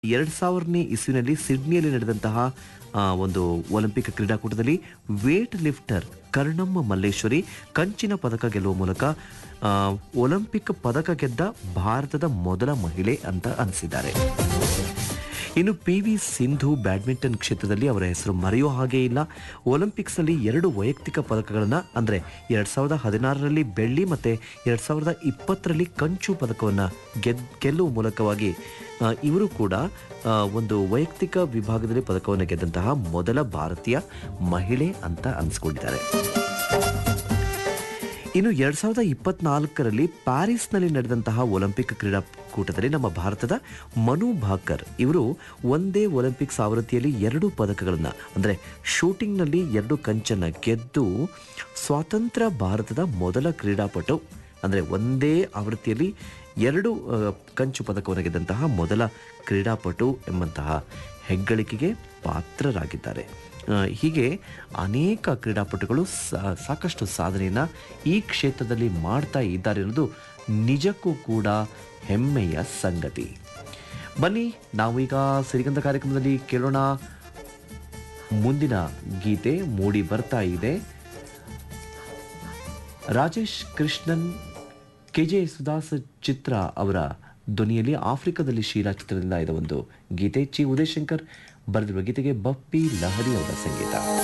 ಎರಡ್ ಸಾವಿರನೇ ಇಸ್ವಿನಲ್ಲಿ ಸಿಡ್ನಿಯಲ್ಲಿ ನಡೆದಂತಹ ಆ, ಒಂದು ಒಲಿಂಪಿಕ್ ಕ್ರೀಡಾಕೂಟದಲ್ಲಿ ವೇಟ್ ಲಿಫ್ಟರ್ ಕರ್ಣಮ್ಮ ಮಲ್ಲೇಶ್ವರಿ ಕಂಚಿನ ಪದಕ ಗೆಲ್ಲುವ ಮೂಲಕ ಆ, ಒಲಿಂಪಿಕ್ ಪದಕ ಗೆದ್ದ ಭಾರತದ ಮೊದಲ ಮಹಿಳೆ ಅಂತ ಅನಿಸಿದ್ದಾರೆ ಇನ್ನು ಪಿ ವಿ ಸಿಂಧು ಬ್ಯಾಡ್ಮಿಂಟನ್ ಕ್ಷೇತ್ರದಲ್ಲಿ ಅವರ ಹೆಸರು ಮರೆಯೋ ಹಾಗೆ ಇಲ್ಲ ಒಲಿಂಪಿಕ್ಸ್ನಲ್ಲಿ ಎರಡು ವೈಯಕ್ತಿಕ ಪದಕಗಳನ್ನು ಅಂದರೆ ಎರಡು ಸಾವಿರದ ಹದಿನಾರರಲ್ಲಿ ಬೆಳ್ಳಿ ಮತ್ತು ಎರಡು ಸಾವಿರದ ಇಪ್ಪತ್ತರಲ್ಲಿ ಕಂಚು ಪದಕವನ್ನು ಗೆದ್ ಗೆಲ್ಲುವ ಮೂಲಕವಾಗಿ ಆ, ಇವರು ಕೂಡ ಆ, ಒಂದು ವೈಯಕ್ತಿಕ ವಿಭಾಗದಲ್ಲಿ ಪದಕವನ್ನು ಗೆದ್ದಂತಹ ಮೊದಲ ಭಾರತೀಯ ಮಹಿಳೆ ಅಂತ ಅನಿಸ್ಕೊಂಡಿದ್ದಾರೆ ಇನ್ನು ಎರಡ್ ಸಾವಿರದ ಇಪ್ಪತ್ನಾಲ್ಕರಲ್ಲಿ ಪ್ಯಾರಿಸ್ನಲ್ಲಿ ನಡೆದಂತಹ ಒಲಿಂಪಿಕ್ ಕ್ರೀಡಾಕೂಟದಲ್ಲಿ ನಮ್ಮ ಭಾರತದ ಮನು ಭಾಕರ್ ಇವರು ಒಂದೇ ಒಲಿಂಪಿಕ್ಸ್ ಆವೃತ್ತಿಯಲ್ಲಿ ಎರಡು ಪದಕಗಳನ್ನು ಅಂದರೆ ಶೂಟಿಂಗ್ನಲ್ಲಿ ಎರಡು ಕಂಚನ್ನು ಗೆದ್ದು ಸ್ವಾತಂತ್ರ್ಯ ಭಾರತದ ಮೊದಲ ಕ್ರೀಡಾಪಟು ಅಂದರೆ ಒಂದೇ ಆವೃತ್ತಿಯಲ್ಲಿ ಎರಡು ಆ, ಕಂಚು ಪದಕವನ್ನು ಗೆದ್ದಂತಹ ಮೊದಲ ಕ್ರೀಡಾಪಟು ಎಂಬಂತಹ ಹೆಗ್ಗಳಿಕೆಗೆ ಪಾತ್ರರಾಗಿದ್ದಾರೆ ಆ, ಹೀಗೆ ಅನೇಕ ಕ್ರೀಡಾಪಟುಗಳು ಸಾ- ಸಾಕಷ್ಟು ಸಾಧನೆಯನ್ನು ಈ ಕ್ಷೇತ್ರದಲ್ಲಿ ಮಾಡ್ತಾ ಇದ್ದಾರೆ ಅನ್ನೋದು ನಿಜಕ್ಕೂ ಕೂಡ ಹೆಮ್ಮೆಯ ಸಂಗತಿ ಬನ್ನಿ ನಾವು ಈಗ ಸಿರಿಗಂಧ ಕಾರ್ಯಕ್ರಮದಲ್ಲಿ ಕೇಳೋಣ ಮುಂದಿನ ಗೀತೆ ಮೂಡಿ ಬರ್ತಾ ಇದೆ ರಾಜೇಶ್ ಕೃಷ್ಣನ್ ಕೆ ಜೆ ಸುದಾಸ್ ಚಿತ್ರ ಅವರ ಧ್ವನಿಯಲ್ಲಿ ಆಫ್ರಿಕಾದಲ್ಲಿ ಶೀಲಾ ಚಿತ್ರದಿಂದ ಇದ್ದ ಒಂದು ಗೀತೆ ಚಿ ಉದಯಶಂಕರ್ ಬರೆದಿರುವ ಗೀತೆಗೆ ಬಪ್ಪಿ ಲಹರಿ ಅವರ ಸಂಗೀತ